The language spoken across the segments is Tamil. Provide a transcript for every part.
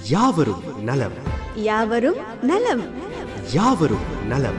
யாவரும் நலம் யாவரும் நலம் யாவரும் நலம்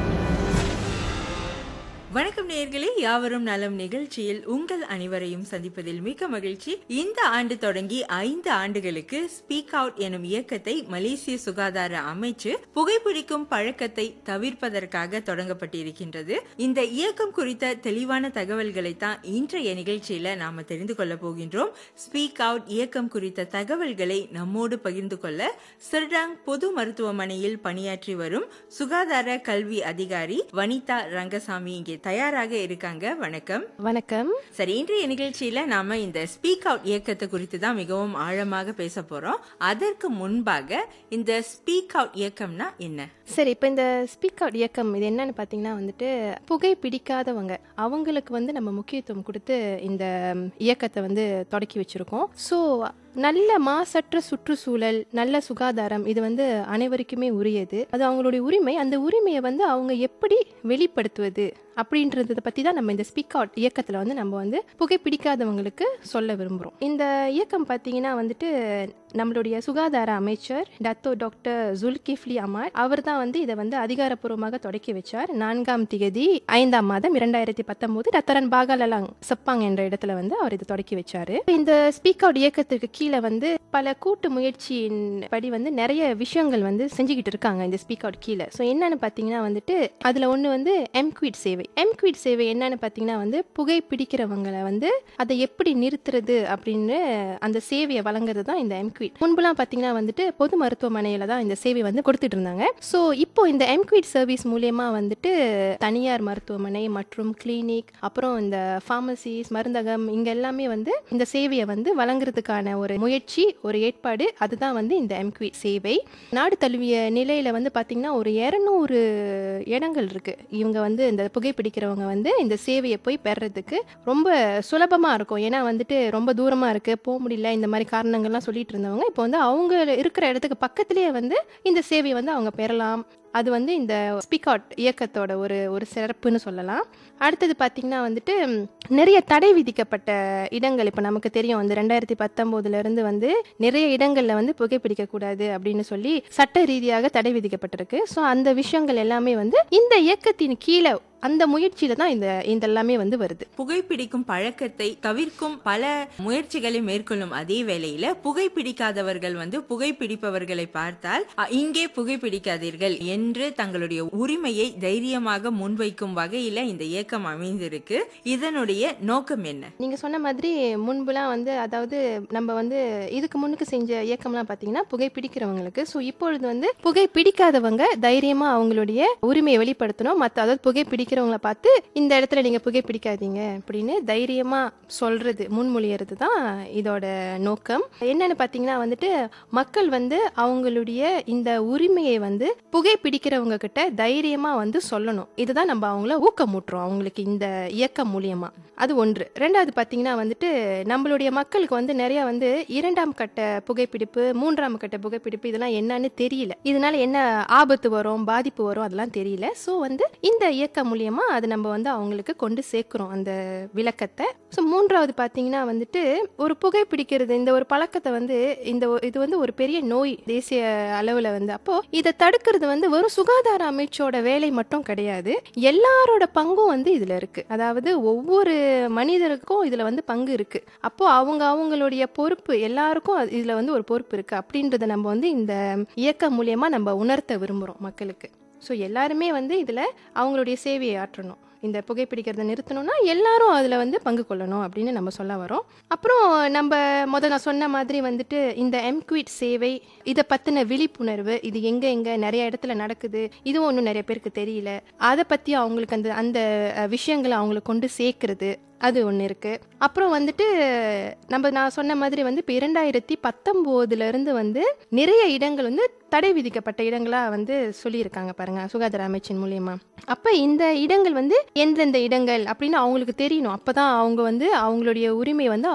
வணக்கம் நேயர்களே யாவரும் நலம் நிகழ்ச்சியில் உங்கள் அனைவரையும் சந்திப்பதில் மிக்க மகிழ்ச்சி இந்த ஆண்டு தொடங்கி ஐந்து ஆண்டுகளுக்கு ஸ்பீக் அவுட் எனும் இயக்கத்தை மலேசிய சுகாதார அமைச்சு புகைப்பிடிக்கும் பழக்கத்தை தவிர்ப்பதற்காக தொடங்கப்பட்டிருக்கின்றது இந்த இயக்கம் குறித்த தெளிவான தகவல்களை தான் இன்றைய நிகழ்ச்சியில நாம தெரிந்து கொள்ள போகின்றோம் ஸ்பீக் அவுட் இயக்கம் குறித்த தகவல்களை நம்மோடு பகிர்ந்து கொள்ள சிர்டாங் பொது மருத்துவமனையில் பணியாற்றி வரும் சுகாதார கல்வி அதிகாரி வனிதா ரங்கசாமி இங்கே தயாராக இருக்காங்க வணக்கம் வணக்கம் சரி இன்றைய நிகழ்ச்சியில நாம இந்த ஸ்பீக் அவுட் இயக்கத்தை குறித்து தான் மிகவும் ஆழமாக பேச போறோம் அதற்கு முன்பாக இந்த ஸ்பீக் அவுட் இயக்கம்னா என்ன சரி இப்போ இந்த ஸ்பீக் அவுட் இயக்கம் இது என்னன்னு பார்த்தீங்கன்னா வந்துட்டு புகை பிடிக்காதவங்க அவங்களுக்கு வந்து நம்ம முக்கியத்துவம் கொடுத்து இந்த ம், இயக்கத்தை வந்து தொடக்கி வச்சிருக்கோம் ஸோ நல்ல மாசற்ற சுற்றுச்சூழல் நல்ல சுகாதாரம் இது வந்து அனைவருக்குமே உரியது அது அவங்களுடைய உரிமை அந்த உரிமையை வந்து அவங்க எப்படி வெளிப்படுத்துவது அப்படின்றத பற்றி தான் நம்ம இந்த ஸ்பீக் அவுட் இயக்கத்தில் வந்து நம்ம வந்து புகைப்பிடிக்காதவங்களுக்கு சொல்ல விரும்புகிறோம் இந்த இயக்கம் பார்த்தீங்கன்னா வந்துட்டு நம்மளுடைய சுகாதார அமைச்சர் டத்தோ டாக்டர் ஜுல்கிஃப்லி அமார் அவர் தான் வந்து இதை வந்து அதிகாரப்பூர்வமாக தொடக்கி வச்சார் நான்காம் திகதி ஐந்தாம் மாதம் இரண்டாயிரத்தி பத்தொன்பது ரத்தரன் பாகாலலாங் செப்பாங் என்ற இடத்துல வந்து அவர் இதை தொடக்கி வச்சாரு இந்த ஸ்பீக் அவுட் இயக்கத்துக்கு கீழே வந்து பல கூட்டு முயற்சியின் படி வந்து நிறைய விஷயங்கள் வந்து செஞ்சுக்கிட்டு இருக்காங்க இந்த ஸ்பீக் அவுட் கீழே ஸோ என்னன்னு பார்த்தீங்கன்னா வந்துட்டு அதில் ஒன்று வந்து எம்குவிட் சேவை எம்குவிட் சேவை என்னன்னு பார்த்தீங்கன்னா வந்து புகை பிடிக்கிறவங்களை வந்து அதை எப்படி நிறுத்துறது அப்படின்னு அந்த சேவையை வழங்குறது தான் இந்த எம்குவிட் முன்புலாம் பார்த்தீங்கன்னா வந்துட்டு பொது மருத்துவமனையில தான் இந்த சேவை வந்து கொடுத்துட்டு இருந்தாங்க ஸோ இப்போ இந்த எம்குவிட் சர்வீஸ் மூலியமா வந்துட்டு தனியார் மருத்துவமனை மற்றும் கிளினிக் அப்புறம் இந்த ஃபார்மசிஸ் மருந்தகம் இங்க எல்லாமே வந்து இந்த சேவையை வந்து வழங்குறதுக்கான ஒரு முயற்சி ஒரு ஏற்பாடு அதுதான் வந்து இந்த எம்குவிட் சேவை நாடு தழுவிய நிலையில வந்து பார்த்தீங்கன்னா ஒரு இரநூறு இடங்கள் இருக்கு இவங்க வந்து இந்த புகைப்பிடிக்கிறவங்க வந்து இந்த சேவையை போய் பெறதுக்கு ரொம்ப சுலபமா இருக்கும் ஏன்னா வந்துட்டு ரொம்ப தூரமா இருக்கு போக முடியல இந்த மாதிரி காரணங்கள்லாம் சொல்லிட்டு இருந்தவங்க இப்போ வந்து அவங்க இருக்கிற இடத்துக்கு பக்கத்திலேயே வந்து இந்த சேவையை வந்து அவங்க பெறலாம் அது வந்து இந்த ஸ்பீக் அவுட் இயக்கத்தோட ஒரு ஒரு சிறப்புன்னு சொல்லலாம் அடுத்தது பார்த்தீங்கன்னா வந்துட்டு ம், நிறைய தடை விதிக்கப்பட்ட இடங்கள் இப்போ நமக்கு தெரியும் வந்து ரெண்டாயிரத்தி பத்தொம்போதுல இருந்து வந்து நிறைய இடங்கள்ல வந்து புகைப்பிடிக்கக்கூடாது அப்படின்னு சொல்லி சட்ட ரீதியாக தடை விதிக்கப்பட்டிருக்கு ஸோ அந்த விஷயங்கள் எல்லாமே வந்து இந்த இயக்கத்தின் கீழே அந்த முயற்சியில தான் இந்த இந்த எல்லாமே வந்து வருது புகைப்பிடிக்கும் பழக்கத்தை தவிர்க்கும் பல முயற்சிகளை மேற்கொள்ளும் அதே வேளையில புகைப்பிடிக்காதவர்கள் வந்து புகைப்பிடிப்பவர்களை பார்த்தால் "அ, இங்கே புகைப்பிடிக்காதீர்கள் என்று தங்களுடைய உரிமையை தைரியமாக முன்வைக்கும் வகையில இந்த இயக்கம் அமைந்திருக்கு இதனுடைய நோக்கம் என்ன நீங்க சொன்ன மாதிரி முன்புலாம் வந்து அதாவது நம்ம வந்து இதுக்கு முன்னுக்கு செஞ்ச இயக்கம்லாம் பார்த்தீங்கன்னா புகை பிடிக்கிறவங்களுக்கு ஸோ இப்பொழுது வந்து புகை பிடிக்காதவங்க தைரியமா அவங்களுடைய உரிமையை வெளிப்படுத்தணும் மற்ற அதாவது புகை பிடிக்கிறவங்கள பார்த்து இந்த இடத்துல நீங்க புகை பிடிக்காதீங்க அப்படின்னு தைரியமா சொல்றது முன்மொழியறது தான் இதோட நோக்கம் என்னன்னு பார்த்தீங்கன்னா வந்துட்டு மக்கள் வந்து அவங்களுடைய இந்த உரிமையை வந்து புகை பிடிக்கிறவங்க கிட்ட தைரியமா வந்து சொல்லணும் இதுதான் நம்ம அவங்கள ஊக்கமூட்டுறோம் அவங்களுக்கு இந்த இயக்கம் மூலியமா அது ஒன்று ரெண்டாவது பார்த்தீங்கன்னா வந்துட்டு நம்மளுடைய மக்களுக்கு வந்து நிறைய வந்து இரண்டாம் கட்ட புகைப்பிடிப்பு மூன்றாம் கட்ட புகைப்பிடிப்பு இதெல்லாம் என்னன்னு தெரியல இதனால என்ன ஆபத்து வரும் பாதிப்பு வரும் அதெல்லாம் தெரியல ஸோ வந்து இந்த இயக்கம் மூலியமா அது நம்ம வந்து அவங்களுக்கு கொண்டு சேர்க்கிறோம் அந்த விளக்கத்தை ஸோ மூன்றாவது பார்த்தீங்கன்னா வந்துட்டு ஒரு புகைப்பிடிக்கிறது இந்த ஒரு பழக்கத்தை வந்து இந்த ஒ- இது வந்து ஒரு பெரிய நோய் தேசிய அளவில் வந்து அப்போ இதை தடுக்கிறது வந்து வெறும் சுகாதார அமைச்சோட வேலை மட்டும் கிடையாது எல்லாரோட பங்கும் வந்து இதுல இருக்கு அதாவது ஒவ்வொரு மனிதருக்கும் இதுல வந்து பங்கு இருக்கு அப்போ அவங்க அவங்களுடைய பொறுப்பு எல்லாருக்கும் அது- இதுல வந்து ஒரு பொறுப்பு இருக்கு அப்படின்றத நம்ம வந்து இந்த இயக்கம் மூலியமா நம்ம உணர்த்த விரும்புறோம் மக்களுக்கு ஸோ எல்லாருமே வந்து இதுல அவங்களுடைய சேவையை ஆற்றணும் இந்த புகைப்பிடிக்கிறத நிறுத்தணும்னா எல்லாரும் அதில் வந்து பங்கு கொள்ளணும் அப்படின்னு நம்ம சொல்ல வரோம் அப்புறம் நம்ம முத நான் சொன்ன மாதிரி வந்துட்டு இந்த எம்குவிட் சேவை இதை பற்றின விழிப்புணர்வு இது எங்கே எங்கே நிறைய இடத்துல நடக்குது இதுவும் ஒன்றும் நிறைய பேருக்கு தெரியல அதை பற்றி அவங்களுக்கு அந்த அந்த அஹ், விஷயங்களை அவங்களுக்கு கொண்டு சேர்க்கறது அது ஒன்று இருக்கு அப்புறம் வந்துட்டு நம்ம நான் சொன்ன மாதிரி வந்து இப்போ இரண்டாயிரத்தி பத்தொம்போதுல இருந்து வந்து நிறைய இடங்கள் வந்து தடை விதிக்கப்பட்ட இடங்களா வந்து சொல்லியிருக்காங்க பாருங்க சுகாதார அமைச்சின் மூலியமா அப்ப இந்த இடங்கள் வந்து எந்தெந்த இடங்கள் அப்படின்னு அவங்களுக்கு தெரியணும் அப்பதான் அவங்க வந்து அவங்களுடைய உரிமை வந்து அவங்க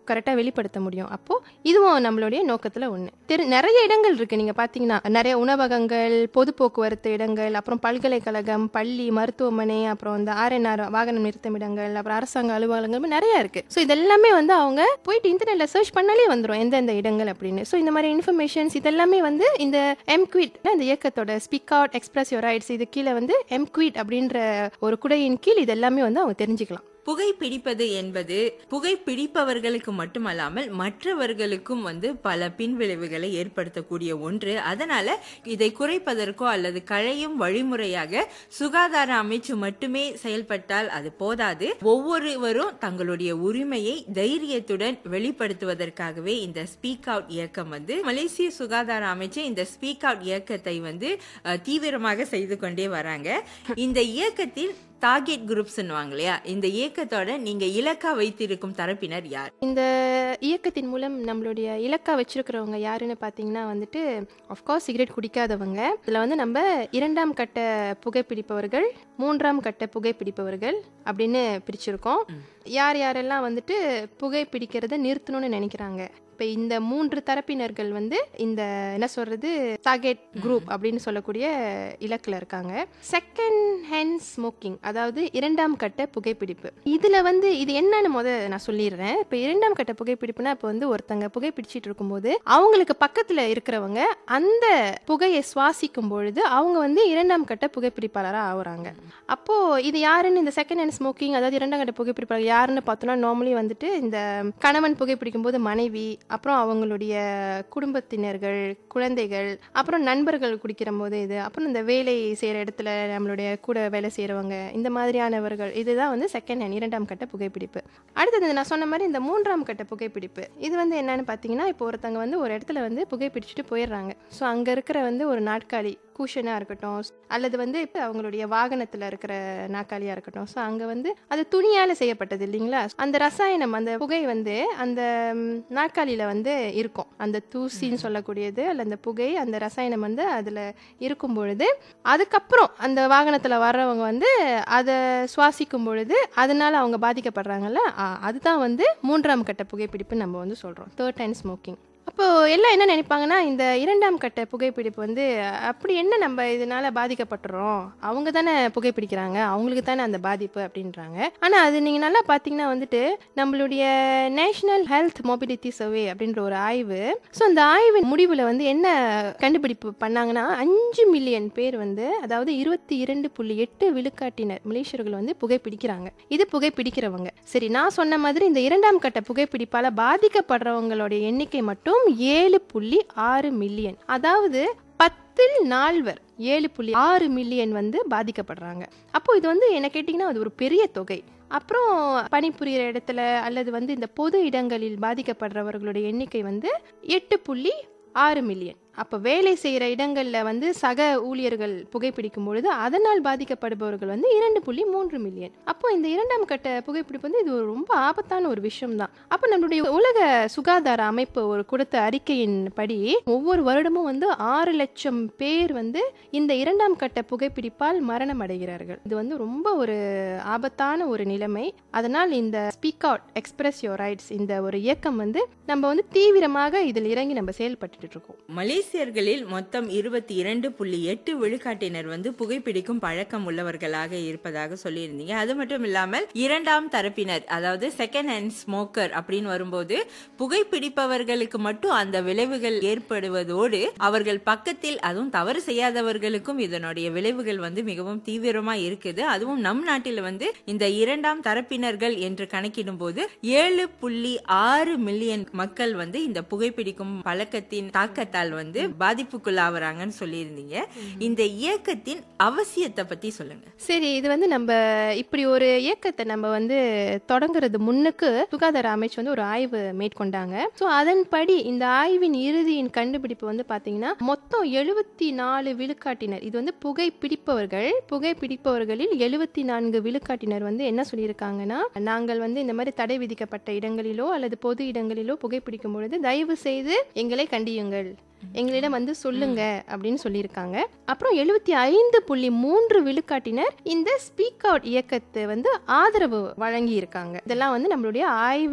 கரெக்டாக வெளிப்படுத்த முடியும் அப்போ இதுவும் நம்மளுடைய நோக்கத்தில் ஒன்று தெரி நிறைய இடங்கள் இருக்கு நீங்க பார்த்தீங்கன்னா நிறைய உணவகங்கள் பொது போக்குவரத்து இடங்கள் அப்புறம் பல்கலைக்கழகம் பள்ளி மருத்துவமனை அப்புறம் இந்த ஆர்என்ஆர் வாகனம் நிறுத்தும் இடங்கள் அப்புறம் அரசாங்க அலுவலகங்கள் நிறைய இருக்கு ஸோ இதெல்லாமே வந்து அவங்க போயிட்டு இன்டர்நெட்ல சர்ச் பண்ணாலே வந்துடும் எந்தெந்த இடங்கள் அப்படின்னு ஸோ இந்த மாதிரி இன்ஃபர்மேஷன்ஸ் இதெல்லாமே வந்து இந்த எம்குவிட் இந்த இயக்கத்தோட speak out express your rights இது கீழே வந்து எம்குவிட் அப்படின்ற ஒரு குடையின் கீழ் இது எல்லாமே வந்து அவங்க தெரிஞ்சுக்கலாம் புகைப்பிடிப்பது என்பது புகைப்பிடிப்பவர்களுக்கு மட்டுமல்லாமல் மற்றவர்களுக்கும் வந்து பல பின்விளைவுகளை ஏற்படுத்தக்கூடிய ஒன்று அதனால இதை குறைப்பதற்கோ அல்லது களையும் வழிமுறையாக சுகாதார அமைச்சு மட்டுமே செயல்பட்டால் அது போதாது ஒவ்வொருவரும் தங்களுடைய உரிமையை தைரியத்துடன் வெளிப்படுத்துவதற்காகவே இந்த ஸ்பீக் அவுட் இயக்கம் வந்து மலேசிய சுகாதார அமைச்சு இந்த ஸ்பீக் அவுட் இயக்கத்தை வந்து அஹ், தீவிரமாக செய்து கொண்டே வராங்க இந்த இயக்கத்தில் டார்கெட் குரூப்ஸ்னுவாங்க இல்லையா இந்த இயக்கத்தோட நீங்க இலக்கா வைத்திருக்கும் தரப்பினர் யார் இந்த இயக்கத்தின் மூலம் நம்மளுடைய இலக்கா வச்சிருக்கிறவங்க யாருன்னு பார்த்தீங்கன்னா வந்துட்டு ஆஃப்கோர்ஸ் சிகரெட் குடிக்காதவங்க இதில் வந்து நம்ம இரண்டாம் கட்ட புகைப்பிடிப்பவர்கள் மூன்றாம் கட்ட புகைப்பிடிப்பவர்கள் அப்படின்னு பிரிச்சிருக்கோம் யார் யாரெல்லாம் வந்துட்டு புகைப்பிடிக்கிறத நிறுத்தணும்னு நினைக்கிறாங்க இப்போ இந்த மூன்று தரப்பினர்கள் வந்து இந்த என்ன சொல்றது டார்கெட் குரூப் அப்படின்னு சொல்லக்கூடிய இலக்கில் இருக்காங்க செகண்ட் ஹேண்ட் ஸ்மோக்கிங் அதாவது இரண்டாம் கட்ட புகைப்பிடிப்பு இதுல வந்து இது என்னன்னு முத நான் சொல்லிடுறேன் இப்போ இரண்டாம் கட்ட புகைப்பிடிப்புனா இப்போ வந்து ஒருத்தங்க புகைப்பிடிச்சிட்டு இருக்கும்போது அவங்களுக்கு பக்கத்துல இருக்கிறவங்க அந்த புகையை சுவாசிக்கும் பொழுது அவங்க வந்து இரண்டாம் கட்ட புகைப்பிடிப்பாளராக ஆகுறாங்க அப்போ இது யாருன்னு இந்த செகண்ட் ஹேண்ட் ஸ்மோக்கிங் அதாவது இரண்டாம் கட்ட புகைப்பிடிப்பாளர் யாருன்னு பார்த்தோம்னா நார்மலி வந்துட்டு இந்த கணவன் புகைப்பிடிக்கும் போது மனைவி அப்புறம் அவங்களுடைய குடும்பத்தினர்கள் குழந்தைகள் அப்புறம் நண்பர்கள் குடிக்கிற போது இது அப்புறம் இந்த வேலை செய்யற இடத்துல நம்மளுடைய கூட வேலை செய்யறவங்க இந்த மாதிரியானவர்கள் இதுதான் வந்து செகண்ட் ஹேண்ட் இரண்டாம் கட்ட புகைப்பிடிப்பு அடுத்தது நான் சொன்ன மாதிரி இந்த மூன்றாம் கட்ட புகைப்பிடிப்பு இது வந்து என்னன்னு பார்த்தீங்கன்னா இப்போ ஒருத்தங்க வந்து ஒரு இடத்துல வந்து புகைப்பிடிச்சிட்டு போயிடுறாங்க ஸோ அங்கே இருக்கிற வந்து ஒரு நாட்காலி கூஷனாக இருக்கட்டும் அல்லது வந்து இப்போ அவங்களுடைய வாகனத்தில் இருக்கிற நாற்காலியாக இருக்கட்டும் ஸோ அங்கே வந்து அது துணியால் செய்யப்பட்டது இல்லைங்களா அந்த ரசாயனம் அந்த புகை வந்து அந்த ம், நாற்காலியில் வந்து இருக்கும் அந்த தூசின்னு சொல்லக்கூடியது அல்ல அந்த புகை அந்த ரசாயனம் வந்து அதில் இருக்கும் பொழுது அதுக்கப்புறம் அந்த வாகனத்தில் வர்றவங்க வந்து அதை சுவாசிக்கும் பொழுது அதனால அவங்க பாதிக்கப்படுறாங்கல்ல ஆ, அதுதான் வந்து மூன்றாம் கட்ட புகைப்பிடிப்பு நம்ம வந்து சொல்கிறோம் தேர்ட் டைம் ஸ்மோக்கிங் அப்போ எல்லாம் என்ன நினைப்பாங்கன்னா இந்த இரண்டாம் கட்ட புகைப்பிடிப்பு வந்து அப்படி என்ன நம்ம இதனால பாதிக்கப்பட்டுறோம் அவங்க தானே புகைப்பிடிக்கிறாங்க அவங்களுக்கு தானே அந்த பாதிப்பு அப்படின்றாங்க ஆனா அது நீங்க நல்லா பாத்தீங்கன்னா வந்துட்டு நம்மளுடைய நேஷனல் ஹெல்த் மொபிலிட்டி சர்வே அப்படின்ற ஒரு ஆய்வு ஸோ அந்த ஆய்வின் முடிவுல வந்து என்ன கண்டுபிடிப்பு பண்ணாங்கன்னா அஞ்சு மில்லியன் பேர் வந்து அதாவது இருபத்தி இரண்டு புள்ளி எட்டு விழுக்காட்டினர் மலேசியர்கள் வந்து புகைப்பிடிக்கிறாங்க இது புகைப்பிடிக்கிறவங்க சரி நான் சொன்ன மாதிரி இந்த இரண்டாம் கட்ட புகைப்பிடிப்பால பாதிக்கப்படுறவங்களுடைய எண்ணிக்கை மட்டும் ஏழு புள்ளி ஆறு மில்லியன் அதாவது பத்தில் நால்வர் ஏழு புள்ளி ஆறு மில்லியன் வந்து பாதிக்கப்படுறாங்க அப்போ இது வந்து என்ன கேட்டிங்கன்னா அது ஒரு பெரிய தொகை அப்புறம் பணிபுரியிற இடத்துல அல்லது வந்து இந்த பொது இடங்களில் பாதிக்கப்படுறவர்களுடைய எண்ணிக்கை வந்து எட்டு புள்ளி ஆறு மில்லியன் அப்போ வேலை செய்கிற இடங்களில் வந்து சக ஊழியர்கள் புகைப்பிடிக்கும் பொழுது அதனால் பாதிக்கப்படுபவர்கள் வந்து இரண்டு புள்ளி மூன்று மில்லியன் அப்போ இந்த இரண்டாம் கட்ட புகைப்பிடிப்பு வந்து இது ஒரு ரொம்ப ஆபத்தான ஒரு விஷயம் தான் அப்போ நம்மளுடைய உலக சுகாதார அமைப்பு ஒரு கொடுத்த அறிக்கையின் படி ஒவ்வொரு வருடமும் வந்து ஆறு லட்சம் பேர் வந்து இந்த இரண்டாம் கட்ட புகைப்பிடிப்பால் மரணம் அடைகிறார்கள் இது வந்து ரொம்ப ஒரு ஆபத்தான ஒரு நிலைமை அதனால் இந்த speak out express your rights இந்த ஒரு இயக்கம் வந்து நம்ம வந்து தீவிரமாக இதில் இறங்கி நம்ம செயல்பட்டுட்டு இருக்கோம் மலேசியர்களில் மொத்தம் இருபத்தி இரண்டு புள்ளி எட்டு விழுக்காட்டினர் வந்து புகைப்பிடிக்கும் பழக்கம் உள்ளவர்களாக இருப்பதாக சொல்லியிருந்தீங்க அது மட்டும் இல்லாமல் இரண்டாம் தரப்பினர் அதாவது செகண்ட் ஹேண்ட் ஸ்மோக்கர் அப்படின்னு வரும்போது புகைப்பிடிப்பவர்களுக்கு மட்டும் அந்த விளைவுகள் ஏற்படுவதோடு அவர்கள் பக்கத்தில் அதுவும் தவறு செய்யாதவர்களுக்கும் இதனுடைய விளைவுகள் வந்து மிகவும் தீவிரமா இருக்குது அதுவும் நம் நாட்டில் வந்து இந்த இரண்டாம் தரப்பினர்கள் என்று கணக்கிடும் போது ஏழு புள்ளி ஆறு மில்லியன் மக்கள் வந்து இந்த புகைப்பிடிக்கும் பழக்கத்தின் தாக்கத்தால் வந்து பாதிப்புக்குள்ளாவறாங்கன்னு சொல்லியிருந்தீங்க இந்த இயக்கத்தின் அவசியத்தை பத்தி சொல்லுங்க சரி இது வந்து நம்ம இப்படி ஒரு இயக்கத்தை நம்ம வந்து தொடங்குறது முன்னுக்கு சுகாதார அமைச்சு வந்து ஒரு ஆய்வு மேற்கொண்டாங்க ஸோ அதன்படி இந்த ஆய்வின் இறுதியின் கண்டுபிடிப்பு வந்து பாத்தீங்கன்னா மொத்தம் எழுபத்தி நாலு விழுக்காட்டினர் இது வந்து புகைப்பிடிப்பவர்கள் புகைப்பிடிப்பவர்களில் எழுபத்தி நான்கு விழுக்காட்டினர் வந்து என்ன சொல்லியிருக்காங்கன்னா நாங்கள் வந்து இந்த மாதிரி தடை விதிக்கப்பட்ட இடங்களிலோ அல்லது பொது இடங்களிலோ புகைப்பிடிக்கும் பொழுது தயவு செய்து எங்களை கண்டியுங்கள் எங்களிடம் வந்து சொல்லுங்க அப்படின்னு சொல்லியிருக்காங்க அப்புறம் எழுபத்தி ஐந்து புள்ளி மூன்று விழுக்காட்டினர் இந்த ஸ்பீக் அவுட் இயக்கத்தை வந்து ஆதரவு வழங்கி இருக்காங்க இதெல்லாம் வந்து நம்மளுடைய ஆய்வின்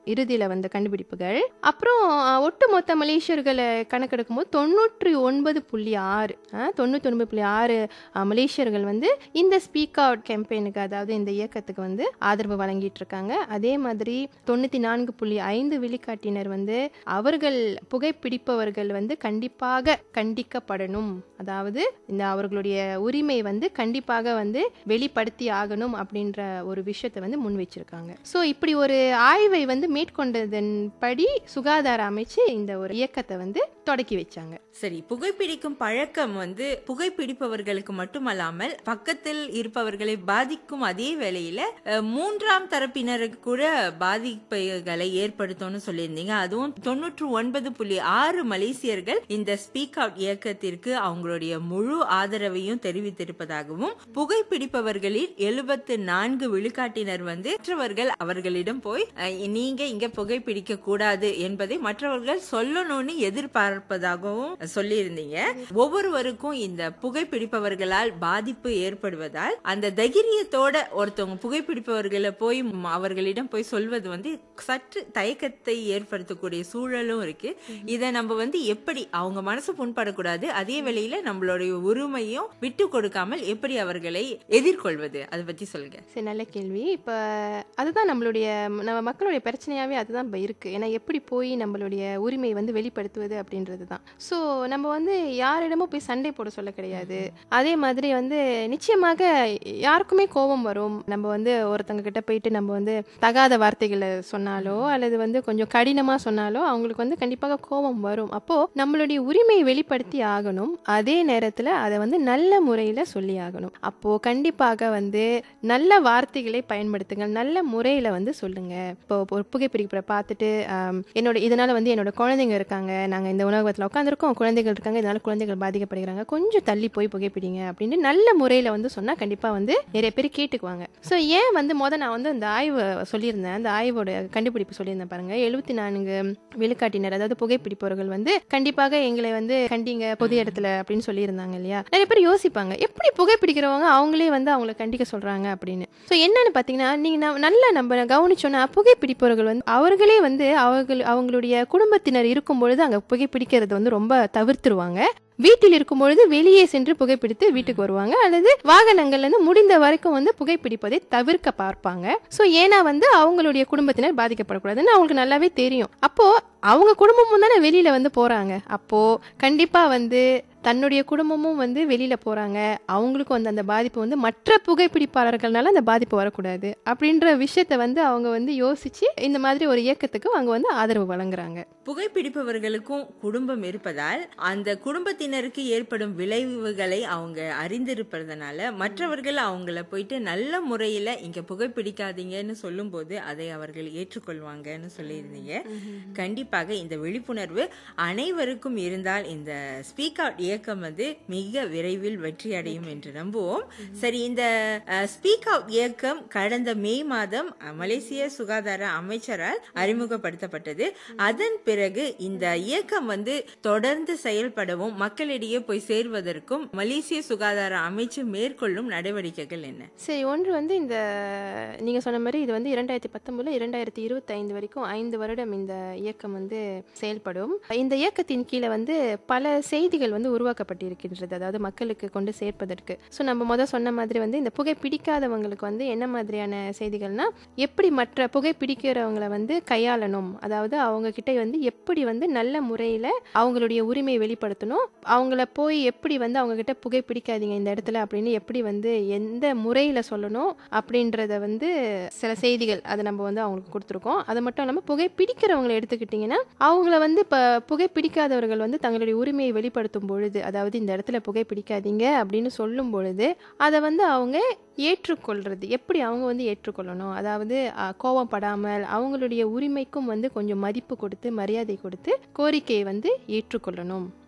இறுதியில் வந்த கண்டுபிடிப்புகள் அப்புறம் அஹ், ஒட்டுமொத்த மலேசியர்களை கணக்கெடுக்கும் போது தொண்ணூற்றி ஒன்பது புள்ளி ஆறு தொண்ணூற்றி ஒன்பது புள்ளி ஆறு அஹ், மலேசியர்கள் வந்து இந்த ஸ்பீக் அவுட் கேம்பெயினுக்கு அதாவது இந்த இயக்கத்துக்கு வந்து ஆதரவு வழங்கிட்டு இருக்காங்க அதே மாதிரி தொண்ணூற்றி நான்கு புள்ளி ஐந்து விழிகாட்டினர் வந்து அவர்கள் புகைப்பிடிப்பவர்கள் வந்து கண்டிப்பாக கண்டிக்கப்படணும் அதாவது இந்த அவர்களுடைய உரிமை வந்து கண்டிப்பாக வந்து வெளிப்படுத்தி ஆகணும் அப்படின்ற ஒரு விஷயத்தை வந்து முன் வச்சிருக்காங்க ஸோ இப்படி ஒரு ஆய்வை வந்து மேற்கொண்டதன் படி சுகாதார அமைச்சு இந்த ஒரு இயக்கத்தை வந்து தொடக்கி வச்சாங்க சரி புகைப்பிடிக்கும் பழக்கம் வந்து புகைப்பிடிப்பவர்களுக்கு மட்டுமல்லாமல் பக்கத்தில் இருப்பவர்களை பாதிக்கும் அதே வேளையில அஹ், மூன்றாம் தரப்பினருக்கு கூட பாதிப்புகளை ஏற்படுத்தும்னு சொல்லியிருந்தீங்க அதுவும் தொண்ணூற்று ஒன்பது புள்ளி ஆறு மலேசியர்கள் இந்த ஸ்பீக் அவுட் இயக்கத்திற்கு அவங்களுடைய முழு ஆதரவையும் தெரிவித்திருப்பதாகவும் புகைப்பிடிப்பவர்களில் எழுபத்து நான்கு விழுக்காட்டினர் வந்து மற்றவர்கள் அவர்களிடம் போய் அஹ், நீங்க இங்க புகைப்பிடிக்க கூடாது என்பதை மற்றவர்கள் சொல்லணும்னு எதிர்பார்ப்பதாகவும் சொல்லியிருந்தீங்க ஒவ்வொருவருக்கும் இந்த புகைப்பிடிப்பவர்களால் பாதிப்பு ஏற்படுவதால் அந்த தைரியத்தோட ஒருத்தவங்க புகைப்பிடிப்பவர்களை போய் ம், அவர்களிடம் போய் சொல்வது வந்து சற்று தயக்கத்தை ஏற்படுத்தக்கூடிய சூழலும் இருக்கு இதை நம்ம வந்து எப்படி அவங்க மனசு புண்படக்கூடாது அதே வேளையில நம்மளுடைய உரிமையும் விட்டு கொடுக்காமல் எப்படி அவர்களை எதிர்கொள்வது அதை பத்தி சொல்லுங்க சரி நல்ல கேள்வி இப்போ அதுதான் நம்மளுடைய நம்ம மக்களுடைய பிரச்சனையாகவே அதுதான் இப்போ இருக்குது ஏன்னா எப்படி போய் நம்மளுடைய உரிமை வந்து வெளிப்படுத்துவது அப்படின்றது தான் ஸோ நம்ம வந்து யாரிடமும் போய் சண்டை போட சொல்ல கிடையாது அதே மாதிரி வந்து நிச்சயமாக யாருக்குமே கோபம் வரும் நம்ம வந்து ஒருத்தங்க கிட்ட போயிட்டு நம்ம வந்து தகாத வார்த்தைகளை சொன்னாலோ அல்லது வந்து கொஞ்சம் கடினமாக சொன்னாலோ அவங்களுக்கு வந்து கண்டிப்பாக கோபம் வரும் அப்போது நம்மளுடைய உரிமையை வெளிப்படுத்தி ஆகணும் அதே நேரத்தில் அதை வந்து நல்ல முறையில் சொல்லி ஆகணும் அப்போது கண்டிப்பாக வந்து நல்ல வார்த்தைகளை பயன்படுத்துங்கள் நல்ல முறையில் வந்து சொல்லுங்க இப்போ ஒரு புகைப்பிடிப்பை பார்த்துட்டு ஆம், என்னோட இதனால வந்து என்னோட குழந்தைங்க இருக்காங்க நாங்கள் இந்த உணவகத்தில் உட்காந்துருக்கோம் குழந்தைகள் இருக்காங்க இதனால குழந்தைகள் பாதிக்கப்படுகிறாங்க கொஞ்சம் தள்ளி போய் புகைப்பிடிங்க அப்படின்னு நல்ல முறையில் வந்து சொன்னால் கண்டிப்பாக வந்து நிறைய பேர் கேட்டுக்குவாங்க ஸோ ஏன் வந்து முத நான் வந்து அந்த ஆய்வு சொல்லியிருந்தேன் அந்த ஆய்வோட கண்டுபிடிப்பு சொல்லியிருந்தேன் பாருங்க எழுபத்தி நான்கு விழுக்காட்டினர் அதாவது புகைப்பிடிப்பவர்கள் வந்து கண்டிப்பாக எங்களை வந்து கண்டிங்க பொது இடத்துல அப்படின்னு சொல்லியிருந்தாங்க இல்லையா நிறைய பேர் யோசிப்பாங்க எப்படி புகைப்பிடிக்கிறவங்க அவங்களே வந்து அவங்கள கண்டிக்க சொல்றாங்க அப்படின்னு ஸோ என்னன்னு பார்த்தீங்கன்னா நீங்க ந- நல்லா நம்ம கவனிச்சோன்னா புகைப்பிடிப்பவர்கள் வந்து அவர்களே வந்து அவர்கள் அவங்களுடைய குடும்பத்தினர் இருக்கும் பொழுது அங்கே புகைப்பிடிக்கிறது வந்து ரொம்ப தவிர்த்துருவாங்க வீட்டில் இருக்கும் பொழுது வெளியே சென்று புகைப்பிடித்து வீட்டுக்கு வருவாங்க அல்லது வாகனங்கள்ல இருந்து முடிந்த வரைக்கும் வந்து புகைப்பிடிப்பதை தவிர்க்க பார்ப்பாங்க ஸோ ஏன்னா வந்து அவங்களுடைய குடும்பத்தினர் பாதிக்கப்படக்கூடாதுன்னு அவங்களுக்கு நல்லாவே தெரியும் அப்போ அவங்க குடும்பமும் தானே வெளியில வந்து போறாங்க அப்போ கண்டிப்பா வந்து தன்னுடைய குடும்பமும் வந்து வெளியில போறாங்க அவங்களுக்கும் வந்து அந்த பாதிப்பு வந்து மற்ற புகைப்பிடிப்பாளர்கள்னால அந்த பாதிப்பு வரக்கூடாது அப்படின்ற விஷயத்த வந்து அவங்க வந்து யோசிச்சு இந்த மாதிரி ஒரு இயக்கத்துக்கு அவங்க வந்து ஆதரவு வழங்குறாங்க புகைப்பிடிப்பவர்களுக்கும் குடும்பம் இருப்பதால் அந்த குடும்பத்தினருக்கு ஏற்படும் விளைவுகளை அவங்க அறிந்திருப்பதனால மற்றவர்கள் அவங்கள போயிட்டு நல்ல முறையில இங்க புகைப்பிடிக்காதீங்கன்னு சொல்லும்போது அதை அவர்கள் ஏற்றுக்கொள்வாங்கன்னு சொல்லியிருந்தீங்க கண்டிப்பாக இந்த விழிப்புணர்வு அனைவருக்கும் இருந்தால் இந்த ஸ்பீக் அவுட் இயக்கம் வந்து மிக விரைவில் வெற்றி அடையும் என்று நம்புவோம் சரி இந்த ஸ்பீக் அவுட் இயக்கம் கடந்த மே மாதம் அஹ், மலேசிய சுகாதார அமைச்சரால் அறிமுகப்படுத்தப்பட்டது அதன் பிறகு இந்த இயக்கம் வந்து தொடர்ந்து செயல்படவும் மக்களிடையே போய் சேர்வதற்கும் மலேசிய சுகாதார அமைச்சு மேற்கொள்ளும் நடவடிக்கைகள் என்ன சரி ஒன்று வந்து இந்த நீங்கள் சொன்ன மாதிரி இது வந்து இரண்டாயிரத்தி பத்தொன்பதுல இரண்டாயிரத்தி இருபத்தைந்து வரைக்கும் ஐந்து வருடம் இந்த இயக்கம் வந்து செயல்படும் இந்த இயக்கத்தின் கீழே வந்து பல செய்திகள் வந்து உருவாக்கப்பட்டிருக்கின்றது அதாவது மக்களுக்கு கொண்டு சேர்ப்பதற்கு ஸோ நம்ம முதல் சொன்ன மாதிரி வந்து இந்த புகை பிடிக்காதவங்களுக்கு வந்து என்ன மாதிரியான செய்திகள்னா எப்படி மற்ற புகை பிடிக்கிறவங்களை வந்து கையாளணும் அதாவது அவங்க கிட்ட வந்து எப்படி வந்து நல்ல முறையில் அவங்களுடைய உரிமையை வெளிப்படுத்தணும் அவங்கள போய் எப்படி வந்து அவங்க கிட்ட புகை பிடிக்காதீங்க இந்த இடத்துல அப்படின்னு எப்படி வந்து எந்த முறையில் சொல்லணும் அப்படின்றத வந்து சில செய்திகள் அதை நம்ம வந்து அவங்களுக்கு கொடுத்துருக்கோம் அது மட்டும் இல்லாமல் புகை பிடிக்கிறவங்களை எடுத்துக்கிட்டிங்கன்னா அவங்கள வந்து இப்போ புகை பிடிக்காதவர்கள் வந்து தங்களுடைய உரிமையை வெளிப்படுத்தும் பொழுது அதாவது இந்த இடத்துல புகை பிடிக்காதீங்க அப்படின்னு சொல்லும் பொழுது அதை வந்து அவங்க ஏற்றுக்கொள்றது எப்படி அவங்க வந்து ஏற்றுக்கொள்ளணும் அதாவது அஹ், கோவப்படாமல் அவங்களுடைய உரிமைக்கும் வந்து கொஞ்சம் மதிப்பு கொடுத்து மரியாதை கொடுத்து கோரிக்கையை வந்து ஏற்றுக்கொள்ளணும்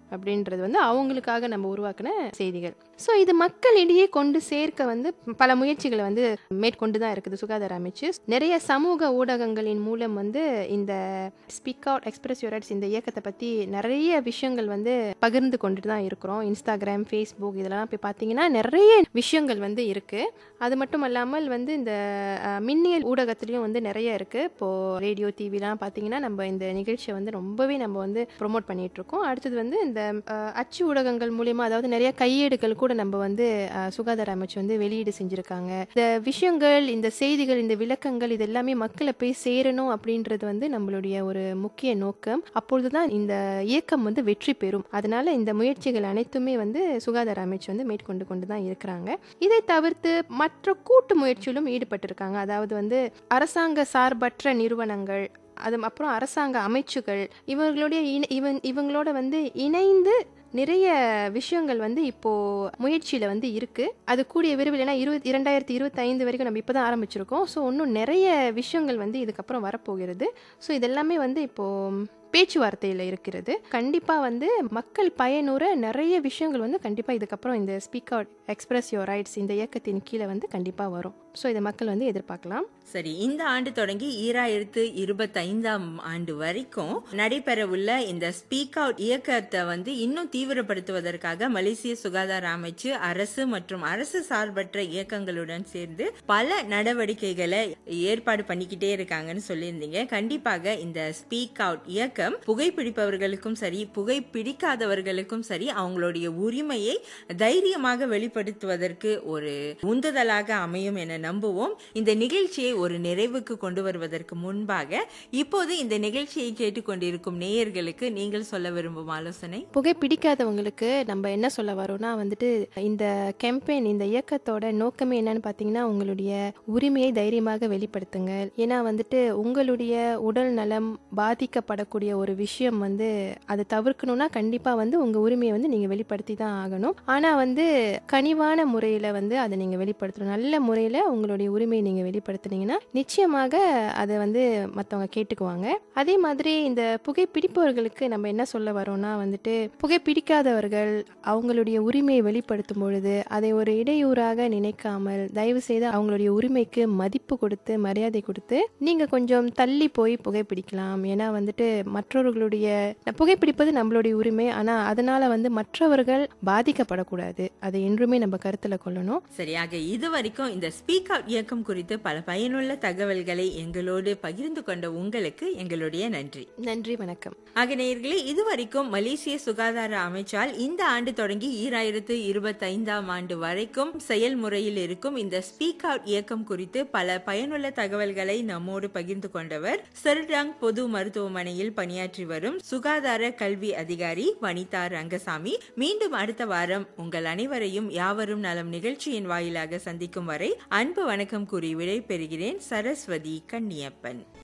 அப்படின்றது வந்து அவங்களுக்காக நம்ம உருவாக்கின செய்திகள் ஸோ இது மக்களிடையே கொண்டு சேர்க்க வந்து பல முயற்சிகளை வந்து மேற்கொண்டு தான் இருக்குது சுகாதார அமைச்சு நிறைய சமூக ஊடகங்களின் மூலம் வந்து இந்த ஸ்பீக் அவுட் எக்ஸ்பிரஸ் ரைட்ஸ் இந்த இயக்கத்தை பற்றி நிறைய விஷயங்கள் வந்து பகிர்ந்து கொண்டுட்டு தான் இருக்கிறோம் இன்ஸ்டாகிராம் ஃபேஸ்புக் இதெல்லாம் போய் பார்த்தீங்கன்னா நிறைய விஷயங்கள் வந்து இருக்குது அது மட்டும் அல்லாமல் வந்து இந்த அஹ், மின்னியல் ஊடகத்துலேயும் வந்து நிறைய இருக்குது இப்போது ரேடியோ டிவிலாம் பார்த்தீங்கன்னா நம்ம இந்த நிகழ்ச்சியை வந்து ரொம்பவே நம்ம வந்து ப்ரொமோட் பண்ணிட்டு இருக்கோம் அடுத்தது வந்து இந்த அஹ், அச்சு ஊடகங்கள் மூலியமா அதாவது நிறைய கையேடுகள் கூட நம்ம வந்து அஹ், சுகாதார அமைச்சு வந்து வெளியீடு செஞ்சுருக்காங்க இந்த விஷயங்கள் இந்த செய்திகள் இந்த விளக்கங்கள் இது எல்லாமே மக்களை போய் சேரணும் அப்படின்றது வந்து நம்மளுடைய ஒரு முக்கிய நோக்கம் அப்பொழுதுதான் இந்த இயக்கம் வந்து வெற்றி பெறும் அதனால இந்த முயற்சிகள் அனைத்துமே வந்து சுகாதார அமைச்சு வந்து மேற்கொண்டு கொண்டு தான் இருக்கிறாங்க இதை தவிர்த்து மற்ற கூட்டு முயற்சியிலும் ஈடுபட்டிருக்காங்க அதாவது வந்து அரசாங்க சார்பற்ற நிறுவனங்கள் அது அப்புறம் அரசாங்க அமைச்சுகள் இவர்களுடைய இணை- இவன் இவங்களோட வந்து இணைந்து நிறைய விஷயங்கள் வந்து இப்போ முயற்சியில வந்து இருக்கு அது கூடிய விரைவில் ஏன்னா இருபது இரண்டாயிரத்தி இருபத்தி ஐந்து வரைக்கும் நம்ம இப்பதான் ஆரம்பிச்சிருக்கோம் ஸோ இன்னும் நிறைய விஷயங்கள் வந்து இதுக்கப்புறம் வரப்போகிறது ஸோ இதெல்லாமே வந்து இப்போ பேச்சுவார்த்தையில் இருக்கிறது கண்டிப்பாக வந்து மக்கள் பயனுற நிறைய விஷயங்கள் வந்து கண்டிப்பாக இதுக்கப்புறம் இந்த speak out express your rights இந்த இயக்கத்தின் கீழே வந்து கண்டிப்பாக வரும் ஸோ இதை மக்கள் வந்து எதிர்பார்க்கலாம் சரி இந்த ஆண்டு தொடங்கி ஈராயிரத்து இருபத்தைந்தாம் ஆண்டு வரைக்கும் நடைபெறவுள்ள இந்த ஸ்பீக் அவுட் இயக்கத்தை வந்து இன்னும் தீவிரப்படுத்துவதற்காக மலேசிய சுகாதார அமைச்சு அரசு மற்றும் அரசு சார்பற்ற இயக்கங்களுடன் சேர்ந்து பல நடவடிக்கைகளை ஏற்பாடு பண்ணிக்கிட்டே இருக்காங்கன்னு சொல்லியிருந்தீங்க கண்டிப்பாக இந்த ஸ்பீக் அவுட் இயக்கம் புகைப்பிடிப்பவர்களுக்கும் சரி புகைப்பிடிக்காதவர்களுக்கும் சரி அவங்களுடைய உரிமையை தைரியமாக வெளிப்படுத்துவதற்கு ஒரு உந்துதலாக அமையும் என நம்புவோம் இந்த நிகழ்ச்சியை ஒரு நிறைவுக்கு கொண்டு வருவதற்கு முன்பாக இப்போது இந்த நிகழ்ச்சியை கேட்டுக்கொண்டிருக்கும் நேயர்களுக்கு நீங்கள் சொல்ல விரும்பும் ஆலோசனை புகை பிடிக்காதவங்களுக்கு நம்ம என்ன சொல்ல வரோம்னா வந்துட்டு இந்த கேம்பெயின் இந்த இயக்கத்தோட நோக்கமே என்னன்னு பார்த்தீங்கன்னா உங்களுடைய உரிமையை தைரியமாக வெளிப்படுத்துங்க ஏன்னா வந்துட்டு உங்களுடைய உடல் நலம் பாதிக்கப்படக்கூடிய ஒரு விஷயம் வந்து அதை தவிர்க்கணும்னா கண்டிப்பாக வந்து உங்கள் உரிமையை வந்து நீங்கள் வெளிப்படுத்தி தான் ஆகணும் ஆனால் வந்து கனிவான முறையில் வந்து அதை நீங்கள் வெளிப்படுத்தணும் நல்ல முறையில் உங்களுடைய உரிமையை நீங்கள் வெளிப்படுத்துனீங்கன்னா நிச்சயமாக அதை வந்து மற்றவங்க கேட்டுக்குவாங்க அதே மாதிரி இந்த புகைப்பிடிப்பவர்களுக்கு நம்ம என்ன சொல்ல வரோம்னா வந்துட்டு புகைப்பிடிக்காதவர்கள் அவங்களுடைய உரிமையை வெளிப்படுத்தும் பொழுது அதை ஒரு இடையூறாக நினைக்காமல் தயவு செய்து அவங்களுடைய உரிமைக்கு மதிப்பு கொடுத்து மரியாதை கொடுத்து நீங்க கொஞ்சம் தள்ளி போய் புகைப்பிடிக்கலாம் ஏன்னா வந்துட்டு மற்றவர்களுடைய புகைப்பிடிப்பது நம்மளுடைய உரிமை ஆனா அதனால வந்து மற்றவர்கள் பாதிக்கப்படக்கூடாது அதை என்றுமே நம்ம கருத்துல கொள்ளணும் சரியாக இதுவரைக்கும் இந்த ஸ்பீக் அவுட் இயக்கம் குறித்து பல பயனுள்ள தகவல்களை எங்களோடு பகிர்ந்து கொண்ட உங்களுக்கு எங்களுடைய நன்றி நன்றி வணக்கம் ஆக நேயர்களே இதுவரைக்கும் மலேசிய சுகாதார அமைச்சால் இந்த ஆண்டு தொடங்கி ஈராயிரத்து இருபத்தைந்தாம் ஆண்டு வரைக்கும் செயல்முறையில் இருக்கும் இந்த ஸ்பீக் அவுட் இயக்கம் குறித்து பல பயனுள்ள தகவல்களை நம்மோடு பகிர்ந்து கொண்டவர் செர்டாங் பொது மருத்துவமனையில் பணியாற்றி வரும் சுகாதார கல்வி அதிகாரி வனிதா ரங்கசாமி மீண்டும் அடுத்த வாரம் உங்கள் அனைவரையும் யாவரும் நலம் நிகழ்ச்சியின் வாயிலாக சந்திக்கும் வரை அன்பு வணக்கம் கூறி விடை பெறுகிறேன் சரஸ்வதி கன்னியப்பன்